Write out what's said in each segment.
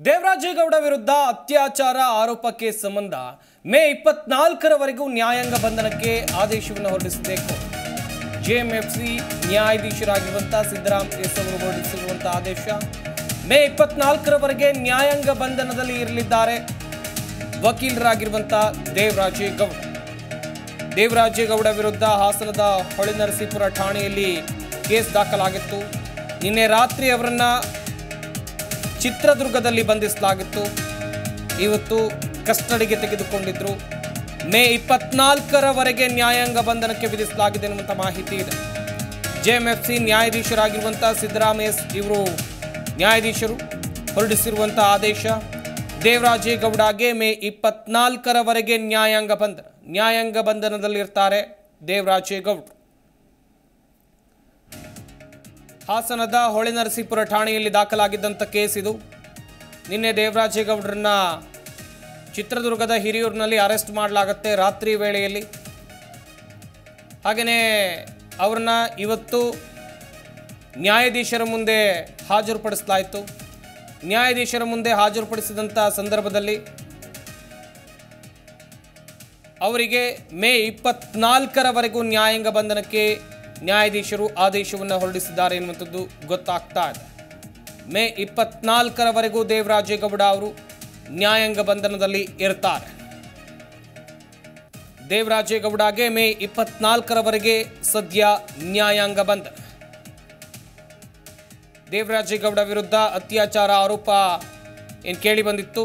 ದೇವರಾಜೇಗೌಡ ವಿರುದ್ಧ ಅತ್ಯಾಚಾರ ಆರೋಪಕ್ಕೆ ಸಂಬಂಧ ಮೇ ಇಪ್ಪತ್ನಾಲ್ಕರವರೆಗೂ ನ್ಯಾಯಾಂಗ ಬಂಧನಕ್ಕೆ ಆದೇಶವನ್ನು ಹೊರಡಿಸಬೇಕು ಜೆಎಂಎಫ್ಸಿ ನ್ಯಾಯಾಧೀಶರಾಗಿರುವಂತಹ ಸಿದ್ದರಾಮ್ ಎಸ್ ಅವರು ಹೊರಡಿಸಿರುವಂತಹ ಆದೇಶ ಮೇ ಇಪ್ಪತ್ನಾಲ್ಕರವರೆಗೆ ನ್ಯಾಯಾಂಗ ಬಂಧನದಲ್ಲಿ ಇರಲಿದ್ದಾರೆ ವಕೀಲರಾಗಿರುವಂತಹ ದೇವರಾಜೇಗೌಡ ದೇವರಾಜೇಗೌಡ ವಿರುದ್ಧ ಹಾಸನದ ಹೊಳೆನರಸೀಪುರ ಠಾಣೆಯಲ್ಲಿ ಕೇಸ್ ದಾಖಲಾಗಿತ್ತು ನಿನ್ನೆ ರಾತ್ರಿ ಅವರನ್ನ ಚಿತ್ರದುರ್ಗದಲ್ಲಿ ಬಂಧಿಸಲಾಗಿತ್ತು ಇವತ್ತು ಕಸ್ಟಡಿಗೆ ತೆಗೆದುಕೊಂಡಿದ್ರು ಮೇ ಇಪ್ಪತ್ನಾಲ್ಕರವರೆಗೆ ನ್ಯಾಯಾಂಗ ಬಂಧನಕ್ಕೆ ವಿಧಿಸಲಾಗಿದೆ ಎನ್ನುವಂಥ ಮಾಹಿತಿ ಇದೆ ಜೆಎಂಎಫ್ಸಿ ನ್ಯಾಯಾಧೀಶರಾಗಿರುವಂಥ ಸಿದ್ದರಾಮಯ್ಯ ಇವರು ನ್ಯಾಯಾಧೀಶರು ಹೊರಡಿಸಿರುವಂಥ ಆದೇಶ ದೇವರಾಜೇಗೌಡಗೆ ಮೇ ಇಪ್ಪತ್ನಾಲ್ಕರವರೆಗೆ ನ್ಯಾಯಾಂಗ ಬಂಧನ ನ್ಯಾಯಾಂಗ ಬಂಧನದಲ್ಲಿರ್ತಾರೆ ದೇವರಾಜೇಗೌಡರು ಹಾಸನದ ಹೊಳೆನರಸೀಪುರ ಠಾಣೆಯಲ್ಲಿ ದಾಖಲಾಗಿದ್ದಂಥ ಕೇಸ್ ಇದು ನಿನ್ನೆ ದೇವರಾಜೇಗೌಡರನ್ನ ಚಿತ್ರದುರ್ಗದ ಹಿರಿಯೂರಿನಲ್ಲಿ ಅರೆಸ್ಟ್ ಮಾಡಲಾಗುತ್ತೆ ರಾತ್ರಿ ವೇಳೆಯಲ್ಲಿ ಹಾಗೆಯೇ ಅವ್ರನ್ನ ಇವತ್ತು ನ್ಯಾಯಾಧೀಶರ ಮುಂದೆ ಹಾಜರುಪಡಿಸಲಾಯಿತು ನ್ಯಾಯಾಧೀಶರ ಮುಂದೆ ಹಾಜರುಪಡಿಸಿದಂಥ ಸಂದರ್ಭದಲ್ಲಿ ಅವರಿಗೆ ಮೇ ಇಪ್ಪತ್ನಾಲ್ಕರವರೆಗೂ ನ್ಯಾಯಾಂಗ ಬಂಧನಕ್ಕೆ ನ್ಯಾಯಾಧೀಶರು ಆದೇಶವನ್ನು ಹೊರಡಿಸಿದ್ದಾರೆ ಎನ್ನುವಂಥದ್ದು ಗೊತ್ತಾಗ್ತಾ ಇದೆ ಮೇ ಇಪ್ಪತ್ನಾಲ್ಕರವರೆಗೂ ದೇವರಾಜೇಗೌಡ ಅವರು ನ್ಯಾಯಾಂಗ ಬಂಧನದಲ್ಲಿ ಇರ್ತಾರೆ ದೇವರಾಜೇಗೌಡಗೆ ಮೇ ಇಪ್ಪತ್ನಾಲ್ಕರವರೆಗೆ ಸದ್ಯ ನ್ಯಾಯಾಂಗ ಬಂಧನ ದೇವರಾಜೇಗೌಡ ವಿರುದ್ಧ ಅತ್ಯಾಚಾರ ಆರೋಪ ಏನು ಕೇಳಿ ಬಂದಿತ್ತು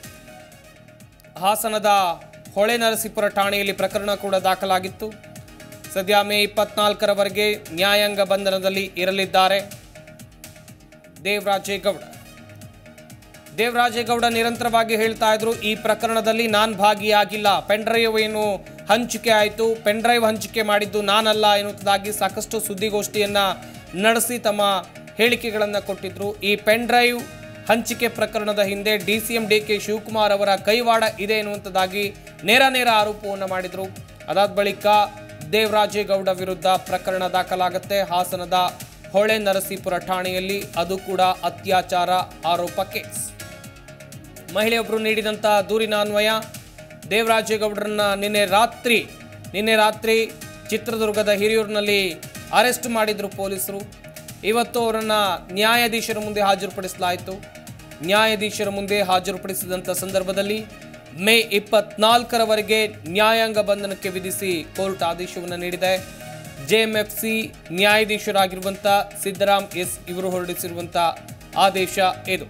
ಹಾಸನದ ಹೊಳೆ ನರಸೀಪುರ ಠಾಣೆಯಲ್ಲಿ ಪ್ರಕರಣ ಕೂಡ ದಾಖಲಾಗಿತ್ತು ಸದ್ಯ ಮೇ ಇಪ್ಪತ್ನಾಲ್ಕರವರೆಗೆ ನ್ಯಾಯಾಂಗ ಬಂಧನದಲ್ಲಿ ಇರಲಿದ್ದಾರೆ ದೇವರಾಜೇಗೌಡ ದೇವರಾಜೇಗೌಡ ನಿರಂತರವಾಗಿ ಹೇಳ್ತಾ ಇದ್ರು ಈ ಪ್ರಕರಣದಲ್ಲಿ ನಾನು ಭಾಗಿಯಾಗಿಲ್ಲ ಪೆನ್ಡ್ರೈವ್ ಏನು ಹಂಚಿಕೆ ಆಯಿತು ಪೆನ್ಡ್ರೈವ್ ಹಂಚಿಕೆ ಮಾಡಿದ್ದು ನಾನಲ್ಲ ಎನ್ನುವುದಾಗಿ ಸಾಕಷ್ಟು ಸುದ್ದಿಗೋಷ್ಠಿಯನ್ನ ನಡೆಸಿ ತಮ್ಮ ಹೇಳಿಕೆಗಳನ್ನು ಕೊಟ್ಟಿದ್ರು ಈ ಪೆನ್ಡ್ರೈವ್ ಹಂಚಿಕೆ ಪ್ರಕರಣದ ಹಿಂದೆ D C M D K Shivakumar ಅವರ ಕೈವಾಡ ಇದೆ ಎನ್ನುವಂಥದ್ದಾಗಿ ನೇರ ನೇರ ಆರೋಪವನ್ನು ಮಾಡಿದರು ಅದಾದ ಬಳಿಕ ದೇವರಾಜೇಗೌಡ ವಿರುದ್ಧ ಪ್ರಕರಣ ದಾಖಲಾಗುತ್ತೆ ಹಾಸನದ ಹೊಳೆ ನರಸೀಪುರ ಠಾಣೆಯಲ್ಲಿ ಅದು ಕೂಡ ಅತ್ಯಾಚಾರ ಆರೋಪ ಕೇಸ್ ಮಹಿಳೆಯೊಬ್ಬರು ನೀಡಿದಂಥ ದೂರಿನ ಅನ್ವಯ ದೇವರಾಜೇಗೌಡರನ್ನ ನಿನ್ನೆ ರಾತ್ರಿ ನಿನ್ನೆ ರಾತ್ರಿ ಚಿತ್ರದುರ್ಗದ ಹಿರಿಯೂರಿನಲ್ಲಿ ಅರೆಸ್ಟ್ ಮಾಡಿದ್ರು ಪೊಲೀಸರು ಇವತ್ತು ಅವರನ್ನು ನ್ಯಾಯಾಧೀಶರ ಮುಂದೆ ಹಾಜರುಪಡಿಸಲಾಯಿತು ನ್ಯಾಯಾಧೀಶರ ಮುಂದೆ ಹಾಜರುಪಡಿಸಿದಂಥ ಸಂದರ್ಭದಲ್ಲಿ ಮೇ ಇಪ್ಪತ್ನಾಲ್ಕರವರೆಗೆ ನ್ಯಾಯಾಂಗ ಬಂಧನಕ್ಕೆ ವಿಧಿಸಿ ಕೋರ್ಟ್ ಆದೇಶವನ್ನು ನೀಡಿದೆ ಜೆಎಂಎಫ್ಸಿ ನ್ಯಾಯಾಧೀಶರಾಗಿರುವಂಥ ಸಿದ್ದರಾಮ್ ಎಸ್ ಇವರು ಹೊರಡಿಸಿರುವಂಥ ಆದೇಶ ಇದು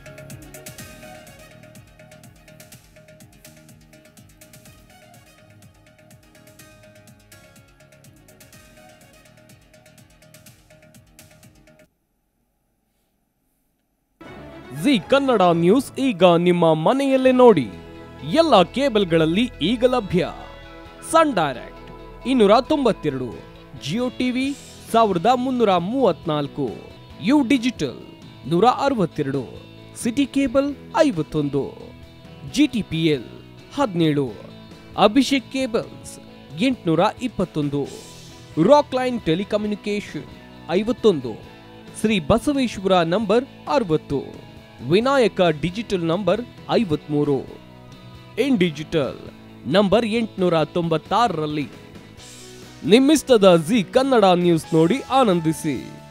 ಜಿ ಕನ್ನಡ ನ್ಯೂಸ್ ಈಗ ನಿಮ್ಮ ಮನೆಯಲ್ಲೇ ನೋಡಿ ಎಲ್ಲ ಕೇಬಲ್ಗಳಲ್ಲಿ ಈಗ ಲಭ್ಯ ಸನ್ ಡೈರೆಕ್ಟ್ ಇನ್ನೂರ ತೊಂಬತ್ತೆರಡು ಜಿಯೋ ಟಿವಿ ಸಾವಿರದ ಮುನ್ನೂರ ಮೂವತ್ನಾಲ್ಕು ಯು ಡಿಜಿಟಲ್ ನೂರ ಅರವತ್ತೆರಡು ಸಿಟಿ ಕೇಬಲ್ ಐವತ್ತೊಂದು ಜಿ ಟಿ ಪಿ ಎಲ್ ಹದಿನೇಳು ಅಭಿಷೇಕ್ ಕೇಬಲ್ಸ್ ಎಂಟುನೂರ ಇಪ್ಪತ್ತೊಂದು ರಾಕ್ ಲೈನ್ ಟೆಲಿಕಮ್ಯುನಿಕೇಶನ್ ಐವತ್ತೊಂದು ಶ್ರೀ ಬಸವೇಶ್ವರ ನಂಬರ್ ಅರವತ್ತು ವಿನಾಯಕ ಡಿಜಿಟಲ್ ನಂಬರ್ ಐವತ್ಮೂರು ಇನ್ ಡಿಜಿಟಲ್ ನಂಬರ್ ಎಂಟುನೂರ ತೊಂಬತ್ತಾರರಲ್ಲಿ ನಿಮ್ಮಿಸ್ತದ ಜಿ ಕನ್ನಡ ನ್ಯೂಸ್ ನೋಡಿ ಆನಂದಿಸಿ